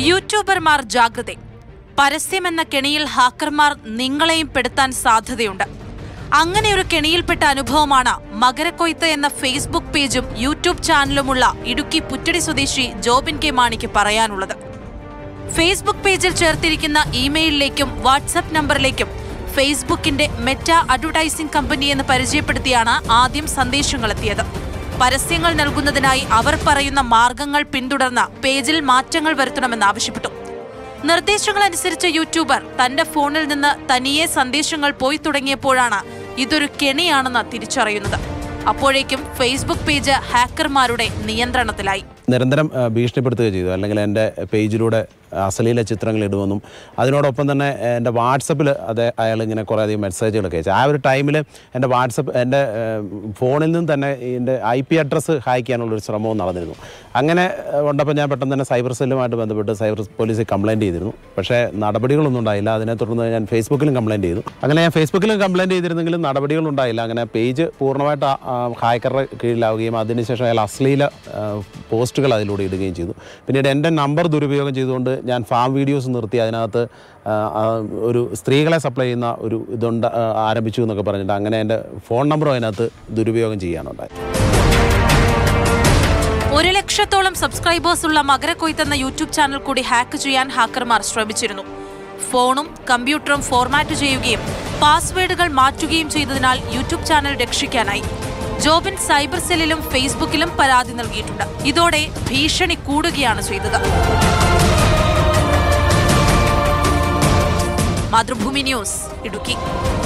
യൂട്യൂബർമാർ ജാഗ്രത പരസ്യമെന്ന കെണിയിൽ ഹാക്കർമാർ നിങ്ങളെയും പെടുത്താൻ സാധ്യതയുണ്ട് അങ്ങനെ ഒരു കെണിയിൽപ്പെട്ട അനുഭവമാണ് മകരക്കൊയ്ത്ത് എന്ന ഫേസ്ബുക്ക് പേജും യൂട്യൂബ് ചാനലുമുള്ള ഇടുക്കി പുറ്റടി സ്വദേശി ജോബിൻ കെ മാണിക്ക് പറയാനുള്ളത് ഫേസ്ബുക്ക് പേജിൽ ചേർത്തിരിക്കുന്ന ഇമെയിലിലേക്കും വാട്സപ്പ് നമ്പറിലേക്കും ഫേസ്ബുക്കിന്റെ മെറ്റ അഡ്വർടൈസിംഗ് കമ്പനി എന്ന് പരിചയപ്പെടുത്തിയാണ് ആദ്യം സന്ദേശങ്ങൾ എത്തിയത് പരസ്യങ്ങൾ നൽകുന്നതിനായി അവർ പറയുന്ന മാർഗങ്ങൾ പിന്തുടർന്ന് പേജിൽ മാറ്റങ്ങൾ വരുത്തണമെന്ന് ആവശ്യപ്പെട്ടു നിർദ്ദേശങ്ങൾ അനുസരിച്ച് യൂട്യൂബർ തന്റെ ഫോണിൽ നിന്ന് തനിയെ സന്ദേശങ്ങൾ പോയി തുടങ്ങിയപ്പോഴാണ് ഇതൊരു കെണിയാണെന്ന് തിരിച്ചറിയുന്നത് അപ്പോഴേക്കും ഫേസ്ബുക്ക് പേജ് ഹാക്കർമാരുടെ നിയന്ത്രണത്തിലായി നിരന്തരം ആ, ഭീഷണിപ്പെടുത്തുകയും ചെയ്തു അല്ലെങ്കിൽ എൻ്റെ പേജിലൂടെ അശ്ലീല ചിത്രങ്ങൾ ഇടുമെന്നും അതിനോടൊപ്പം തന്നെ എൻ്റെ വാട്സപ്പിൽ അത് അയാൾ ഇങ്ങനെ കുറേ അധികം മെസ്സേജുകളൊക്കെ അയച്ചു ആ ഒരു ടൈമിൽ എൻ്റെ വാട്സപ്പ് എൻ്റെ ഏഹ്, ഫോണിൽ നിന്ന് തന്നെ എൻ്റെ ഐ പി അഡ്രസ്സ് ഹാക്ക് ചെയ്യാനുള്ളൊരു ശ്രമവും നടന്നിരുന്നു അങ്ങനെ ഏഹ്, ഉണ്ടപ്പോൾ ഞാൻ പെട്ടെന്ന് തന്നെ സൈബർ സെല്ലുമായിട്ട് ബന്ധപ്പെട്ട് സൈബർ പോലീസിൽ കംപ്ലയിൻറ്റ് ചെയ്തിരുന്നു പക്ഷേ നടപടികളൊന്നും ഉണ്ടായില്ല അതിനെ തുടർന്ന് ഞാൻ ഫേസ്ബുക്കിലും കംപ്ലയിൻറ്റ് ചെയ്തു അങ്ങനെ ഞാൻ ഫേസ്ബുക്കിലും കംപ്ലയിൻറ്റ് ചെയ്തിരുന്നെങ്കിലും നടപടികളുണ്ടായില്ല അങ്ങനെ പേജ് പൂർണ്ണമായിട്ട് ആ- ആ ഹാക്കറുടെ കീഴിലാവുകയും അതിനുശേഷം അയാൾ അശ്ലീല ആ, പോസ്റ്റുകൾ അതിലൂടെ ഇടുകയും ചെയ്തു പിന്നീട് എൻ്റെ നമ്പർ ദുരുപയോഗം ചെയ്തുകൊണ്ട് ഞാൻ ഫാം വീഡിയോസ് നിർത്തി അതിനകത്ത് ആ, ആ, ഒരു സ്ത്രീകളെ സപ്ലൈ ചെയ്യുന്ന ഒരു ഇതുണ്ട് ആ, ആരംഭിച്ചു എന്നൊക്കെ പറഞ്ഞിട്ട് അങ്ങനെ എൻ്റെ ഫോൺ നമ്പറും അതിനകത്ത് ദുരുപയോഗം ചെയ്യാനുണ്ടായി ഒരു ലക്ഷത്തോളം സബ്സ്ക്രൈബേഴ്സ് ഉള്ള മകരക്കൊയ്ത്ത് എന്ന യൂട്യൂബ് ചാനൽ കൂടി ഹാക്ക് ചെയ്യാൻ ഹാക്കർമാർ ശ്രമിച്ചിരുന്നു ഫോണും കമ്പ്യൂട്ടറും ഫോർമാറ്റ് ചെയ്യുകയും പാസ്വേഡുകൾ മാറ്റുകയും ചെയ്തതിനാൽ യൂട്യൂബ് ചാനൽ രക്ഷിക്കാനായി ജോബിൻ സൈബർ സെല്ലിലും ഫേസ്ബുക്കിലും പരാതി നൽകിയിട്ടുണ്ട് ഇതോടെ ഭീഷണി കൂടുകയാണ് ചെയ്തത് മാതൃഭൂമി ന്യൂസ് ഇടുക്കി